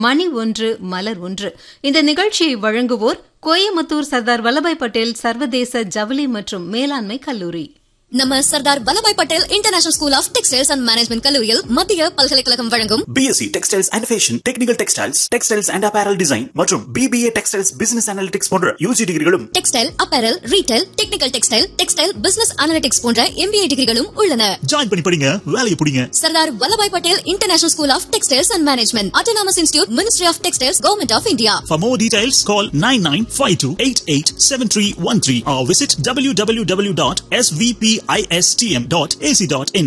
மணி ஒன்று மலர் ஒன்று இந்த நிகழ்ச்சியை வழங்குவோர் கோயமுத்தூர் சர்தார் வல்லபாய் பட்டேல் சர்வதேச ஜவுளி மற்றும் மேலாண்மை கல்லூரி நம்ம Sardar Vallabhbhai Patel international school of textiles and management கல்லூரியில் மத்திய பல்கலைக்கழகம் வழங்கும் BSc textiles and fashion technical textiles textiles and apparel design மற்றும் பிபிஏ டெக்ஸ்டைல்ஸ் பிசினஸ் அனாலிட்டிக்ஸ் போன்ற யூஜி டிகிரிகளும் textile apparel retail technical textile textile business analytics போன்ற எம்பிஏ டிகிரிகளும் உள்ளன ஜாயின் பண்ணி படிங்க வேலையை பிடிங்க Sardar Vallabhbhai Patel international school of textiles and management autonomous institute ministry of textiles government of India For more details, call 9952887313 or visit www.svpistm.ac.in.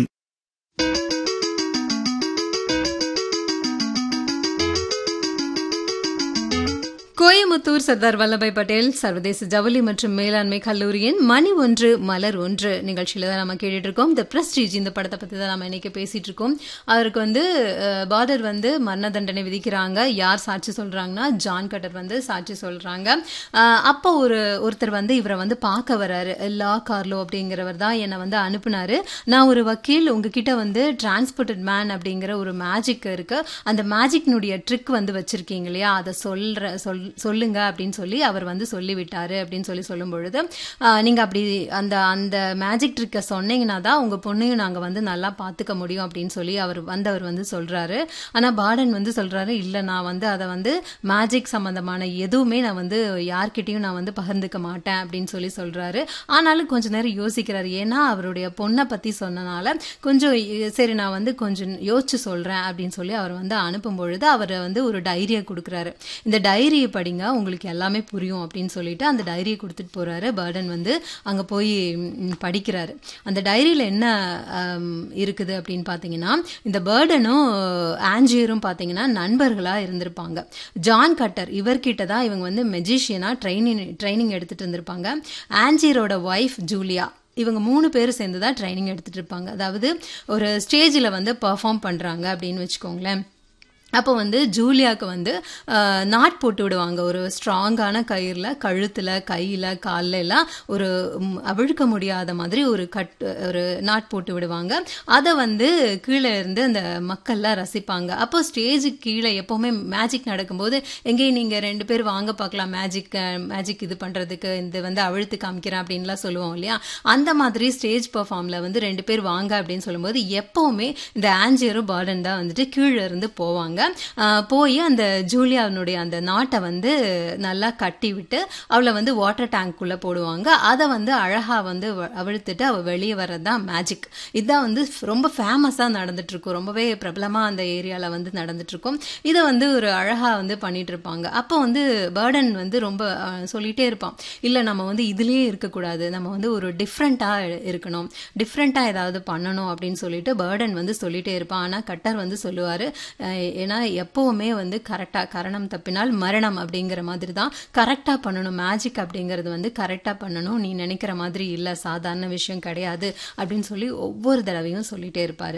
Coimbatore Sardar Vallabhbhai Patel சர்வதேச ஜவுளி மற்றும் மேலாண்மை கல்லூரியின் மணி ஒன்று மலர் ஒன்று நிகழ்ச்சியில தான் நம்ம கேட்டுட்டு இருக்கோம் த பிரஸ்டீஜ் இந்த படத்தை பத்தி தான் நம்ம இன்னைக்கு பேசிட்டு இருக்கோம் அவருக்கு வந்து பார்டர் வந்து மரண தண்டனை விதிக்கிறாங்க யார் சாட்சி சொல்றாங்கன்னா ஜான் கட்டர் வந்து சாட்சி சொல்றாங்க அஹ், அப்போ ஒரு ஒருத்தர் வந்து இவரை வந்து பார்க்க வராரு லா கார்லோ அப்படிங்கிறவர் தான் என்னை வந்து அனுப்புனாரு நான் ஒரு வக்கீல் உங்ககிட்ட வந்து டிரான்ஸ்போர்ட்டட் மேன் அப்படிங்கிற ஒரு மேஜிக் இருக்கு அந்த மேஜிக்னுடைய ட்ரிக் வந்து வச்சிருக்கீங்க இல்லையா அதை சொல்ற சொல் சொல்லுங்க அப்படின்னு சொல்லி அவர் வந்து சொல்லிவிட்டாரு அப்படின்னு சொல்லி சொல்லும் பொழுது ஆஹ், நீங்க அப்படி அந்த அந்த மேஜிக் ட்ரிக்கை சொன்னீங்கன்னா தான் உங்க பொண்ணையும் நாங்க வந்து நல்லா பாத்துக்க முடியும் அப்படின்னு சொல்லி அவர் வந்தவர் வந்து சொல்றாரு ஆனா பார்டன் வந்து சொல்றாரு இல்ல நான் வந்து அதை வந்து மேஜிக் சம்பந்தமான எதுவுமே நான் வந்து யார்கிட்டயும் நான் வந்து பகிர்ந்துக்க மாட்டேன் அப்படின்னு சொல்லி சொல்றாரு ஆனாலும் கொஞ்ச நேரம் யோசிக்கிறாரு ஏன்னா அவருடைய பொண்ணை பத்தி சொன்னனால கொஞ்சம் இ- சரி நான் வந்து கொஞ்சம் யோசிச்சு சொல்றேன் அப்படின்னு சொல்லி அவர் வந்து அனுப்பும் பொழுது அவர் வந்து ஒரு டைரியை கொடுக்குறாரு இந்த டைரியை படிங்க உங்களுக்கு எல்லாமே புரியும் அப்படின்னு சொல்லிட்டு அந்த டைரியை கொடுத்துட்டு போறாரு பர்டன் வந்து அங்க போய் ம், படிக்கிறாரு அந்த டைரியில என்ன ஆம், இருக்குது அப்படின்னு பாத்தீங்கன்னா இந்த பேர்டனும் ஆஞ்சியரும் பாத்தீங்கன்னா நண்பர்களா இருந்திருப்பாங்க ஜான் கட்டர் இவர்கிட்ட தான் இவங்க வந்து மெஜிஷியனா ட்ரைனிங் ட்ரைனிங் எடுத்துட்டு இருந்திருப்பாங்க ஆஞ்சியரோட ஒய்ஃப் ஜூலியா இவங்க மூணு பேரும் சேர்ந்து தான் ட்ரைனிங் எடுத்துட்டு இருப்பாங்க அதாவது ஒரு ஸ்டேஜில் வந்து பெர்ஃபார்ம் பண்றாங்க அப்படின்னு வச்சுக்கோங்களேன் அப்போ வந்து ஜூலியாவுக்கு வந்து அஹ், நாட் போட்டு விடுவாங்க ஒரு ஸ்ட்ராங்கான கயிறில் கழுத்தில் கையில் காலில் எல்லாம் ஒரு ம், அவிழ்க்க முடியாத மாதிரி ஒரு கட் ஒரு நாட் போட்டு விடுவாங்க அதை வந்து கீழே இருந்து அந்த மக்கள்லாம் ரசிப்பாங்க அப்போ ஸ்டேஜுக்கு கீழே எப்போவுமே மேஜிக் நடக்கும்போது எங்கேயும் நீங்கள் ரெண்டு பேர் வாங்க பார்க்கலாம் மேஜிக் மேஜிக் இது பண்ணுறதுக்கு இந்த வந்து அழுத்து காமிக்கிறேன் அப்படின்லாம் சொல்லுவோம் இல்லையா அந்த மாதிரி ஸ்டேஜ் பெர்ஃபார்மில் வந்து ரெண்டு பேர் வாங்க அப்படின்னு சொல்லும்போது எப்போவுமே இந்த ஆஞ்சியரும் பார்டன் தான் வந்துட்டு கீழே இருந்து போவாங்க ஆஹ் போய் அந்த ஜூலியாவினுடைய அந்த நாட்டை வந்து நல்லா கட்டி விட்டு அவளை வந்து வாட்டர் டேங்க்குள்ளே போடுவாங்க அதை வந்து அழகாக வந்து வ- அவிழ்த்துட்டு அவள் வெளியே வர்றது தான் மேஜிக் இதுதான் வந்து ரொம்ப ஃபேமஸாக நடந்துட்டு இருக்கும் ரொம்பவே பிரபலமாக அந்த ஏரியாவில் வந்து நடந்துட்டு இருக்கும் இதை வந்து ஒரு அழகாக வந்து பண்ணிட்டு இருப்பாங்க அப்போ வந்து பேர்டன் வந்து ரொம்ப ஆஹ், சொல்லிட்டே இருப்பான் இல்லை நம்ம வந்து இதுலேயே இருக்கக்கூடாது நம்ம வந்து ஒரு டிஃப்ரெண்ட்டாக இருக்கணும் டிஃப்ரெண்ட்டாக ஏதாவது பண்ணணும் அப்படின்னு சொல்லிட்டு பேர்டன் வந்து சொல்லிட்டே இருப்பான் ஆனால் கட்டர் வந்து சொல்லுவார் ஏன்னா எப்போவுமே வந்து கரெக்டாக கரணம் தப்பினால் மரணம் அப்படிங்கிற மாதிரி தான் கரெக்டாக பண்ணணும் மேஜிக் அப்படிங்கிறது வந்து கரெக்டாக பண்ணணும் நீ நினைக்கிற மாதிரி இல்லை சாதாரண விஷயம் கிடையாது அப்படின்னு சொல்லி ஒவ்வொரு தடவையும் சொல்லிட்டே இருப்பாரு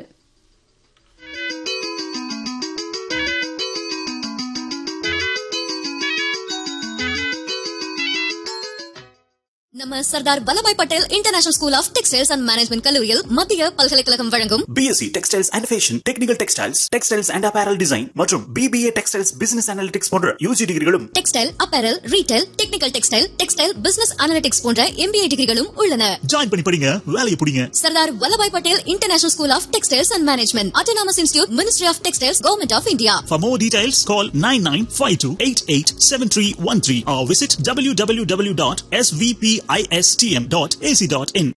நம்ம Sardar Vallabhbhai Patel international school of textiles and management கல்லூரியில் மத்திய பல்கலைக்கழகம் வழங்கும் BSc textiles and fashion technical textiles textiles and apparel design மற்றும் பிபிஏ டெக்ஸ்டைல்ஸ் பிசினஸ் அனாலிட்டிக்ஸ் போன்ற யூஜி டிகிரிகளும் textile apparel retail technical textile textile business analytics போன்ற எம்பிஏ டிகிரிகளும் உள்ளன ஜாயின் பண்ணி படிங்க வேலையை பிடிங்க Sardar Vallabhbhai Patel international school of textiles and management autonomous institute ministry of textiles government of India For more details, call 9952887313 or visit www.svpistm.ac.in.